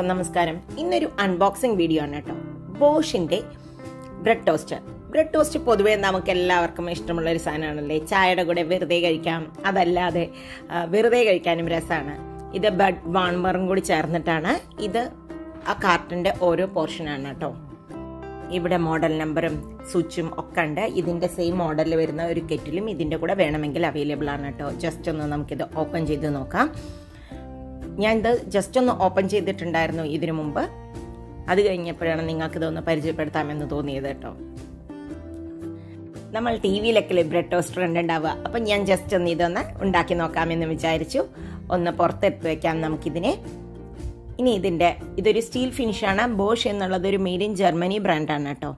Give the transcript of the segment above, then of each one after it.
എല്ലാവർക്കും നമസ്കാരം ഇന്നൊരു അൺബോക്സിംഗ് വീഡിയോ ആണ് കേട്ടോ ബോഷിന്റെ ബ്രെഡ് ടോസ്റ്റർ ബ്രെഡ് ടോസ്റ്റ് പൊതുവേ നമുക്ക് എല്ലാവർക്കും ഇഷ്ടമുള്ള ഒരു സാധനമാണല്ലേ ചായയുടെ കൂടെ വെറുതെ കഴിക്കാം അതല്ലാതെ ആ, വെറുതെ കഴിക്കാനും രസമാണ് ഇത് ബഡ് വാൺമറും കൂടി ചേർന്നിട്ടാണ് ഇത് ആ കാർട്ടിന്റെ ഓരോ പോർഷനാണ് കേട്ടോ ഇവിടെ മോഡൽ നമ്പറും സ്വിച്ചും ഒക്കെ ഉണ്ട് ഇതിന്റെ സെയിം മോഡലിൽ വരുന്ന ഒരു കെറ്റിലും ഇതിന്റെ കൂടെ വേണമെങ്കിൽ അവൈലബിൾ ആണ് കേട്ടോ ജസ്റ്റ് ഒന്ന് നമുക്കിത് ഓപ്പൺ ചെയ്ത് നോക്കാം ഞാൻ ഇത് ജസ്റ്റ് ഒന്ന് ഓപ്പൺ ചെയ്തിട്ടുണ്ടായിരുന്നു ഇതിനു മുമ്പ് അത് കഴിഞ്ഞപ്പോഴാണ് നിങ്ങൾക്ക് ഇതൊന്ന് പരിചയപ്പെടുത്താമെന്ന് തോന്നിയത് കേട്ടോ നമ്മൾ ടി വിയിലൊക്കെ ബ്രെഡ് ടോസ്റ്റർ ഉണ്ടാവുക അപ്പം ഞാൻ ജസ്റ്റ് ഒന്ന് ഇതൊന്ന് ഉണ്ടാക്കി നോക്കാമെന്ന് വിചാരിച്ചു ഒന്ന് പുറത്തെടുത്ത് വെക്കാം നമുക്കിതിനെ ഇനി ഇതിൻ്റെ ഇതൊരു സ്റ്റീൽ ഫിനിഷാണ് ബോഷ് എന്നുള്ളത് ഒരു മെയ്ഡ് ഇൻ ജർമ്മനി ബ്രാൻഡാണ് കേട്ടോ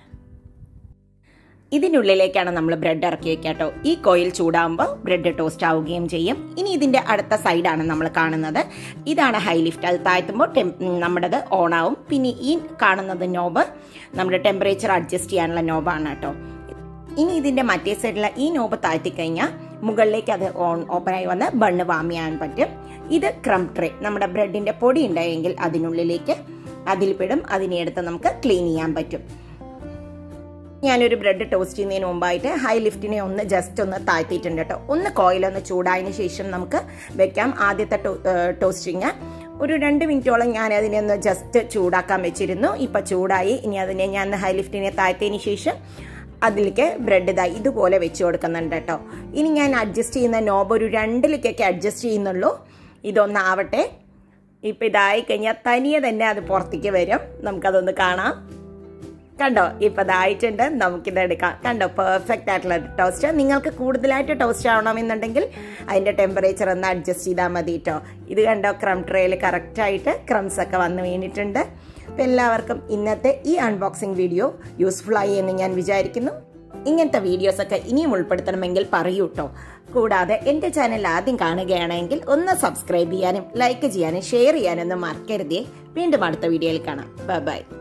ഇതിനുള്ളിലേക്കാണ് നമ്മൾ ബ്രെഡ് ഇറക്കി വെക്കുക കേട്ടോ ഈ കോയിൽ ചൂടാകുമ്പോൾ ബ്രെഡ് ടോസ്റ്റ് ആവുകയും ചെയ്യും ഇനി ഇതിന്റെ അടുത്ത സൈഡാണ് നമ്മൾ കാണുന്നത് ഇതാണ് ഹൈ ലിഫ്റ്റ് അത് താഴ്ത്തുമ്പോൾ ടെം നമ്മുടേത് ഓൺ ആവും പിന്നെ ഈ കാണുന്നത് നോബ് നമ്മുടെ ടെമ്പറേച്ചർ അഡ്ജസ്റ്റ് ചെയ്യാനുള്ള നോബാണ് കേട്ടോ ഇനി ഇതിന്റെ മറ്റേ സൈഡിലെ ഈ നോബ് താഴ്ത്തി കഴിഞ്ഞാൽ മുകളിലേക്ക് അത് ഓൺ ഓപ്പണായി വന്ന് ബണ്ണ് വാം ചെയ്യാൻ പറ്റും ഇത് ക്രം ട്രേ നമ്മുടെ ബ്രെഡിന്റെ പൊടി ഉണ്ടായെങ്കിൽ അതിനുള്ളിലേക്ക് അതിൽ പെടും അതിനെ എടുത്ത് നമുക്ക് ക്ലീൻ ചെയ്യാൻ പറ്റും ഞാനൊരു ബ്രെഡ് ടോസ്റ്റ് ചെയ്യുന്നതിന് മുമ്പായിട്ട് ഹൈ ലിഫ്റ്റിനെ ഒന്ന് ജസ്റ്റ് ഒന്ന് താഴ്ത്തിയിട്ടുണ്ട് കേട്ടോ ഒന്ന് കോയിലൊന്ന് ചൂടായതിന് ശേഷം നമുക്ക് വെക്കാം ആദ്യത്തെ ടോസ്റ്റിങ് ഒരു രണ്ട് മിനിറ്റോളം ഞാൻ അതിനെ ഒന്ന് ജസ്റ്റ് ചൂടാക്കാൻ വെച്ചിരുന്നു ഇപ്പം ചൂടായി ഇനി അതിനെ ഞാൻ ഹൈ ലിഫ്റ്റിനെ താഴ്ത്തിയതിന് ശേഷം അതിലേക്ക് ബ്രെഡ് ഇതാ ഇതുപോലെ വെച്ച് കൊടുക്കുന്നുണ്ട് കേട്ടോ ഇനി ഞാൻ അഡ്ജസ്റ്റ് ചെയ്യുന്ന നോബ് ഒരു രണ്ടിലേക്കൊക്കെ അഡ്ജസ്റ്റ് ചെയ്യുന്നുള്ളൂ ഇതൊന്നാവട്ടെ ഇപ്പം ഇതായി കഴിഞ്ഞാൽ തനിയെ തന്നെ അത് പുറത്തേക്ക് വരും നമുക്കതൊന്ന് കാണാം കണ്ടോ ഇപ്പം ഇതായിട്ടുണ്ട് നമുക്കിത് എടുക്കാം കണ്ടോ പെർഫെക്റ്റ് ആയിട്ടുള്ള ടോസ്റ്റ് നിങ്ങൾക്ക് കൂടുതലായിട്ട് ടോസ്റ്റ് ആവണമെന്നുണ്ടെങ്കിൽ അതിൻ്റെ ടെമ്പറേച്ചർ ഒന്ന് അഡ്ജസ്റ്റ് ചെയ്താൽ മതി കേട്ടോ ഇത് കണ്ടോ ക്രം ട്രേയിൽ കറക്റ്റായിട്ട് ക്രംസ് ഒക്കെ വന്ന് വീണിട്ടുണ്ട് അപ്പം എല്ലാവർക്കും ഇന്നത്തെ ഈ അൺബോക്സിംഗ് വീഡിയോ യൂസ്ഫുൾ ആയി എന്ന് ഞാൻ വിചാരിക്കുന്നു ഇങ്ങനത്തെ വീഡിയോസൊക്കെ ഇനിയും ഉൾപ്പെടുത്തണമെങ്കിൽ പറയൂ കേട്ടോ കൂടാതെ എൻ്റെ ചാനൽ ആദ്യം കാണുകയാണെങ്കിൽ ഒന്ന് സബ്സ്ക്രൈബ് ചെയ്യാനും ലൈക്ക് ചെയ്യാനും ഷെയർ ചെയ്യാനും ഒന്നും മറക്കരുതേ വീണ്ടും അടുത്ത വീഡിയോയിൽ കാണാം ബൈ ബൈ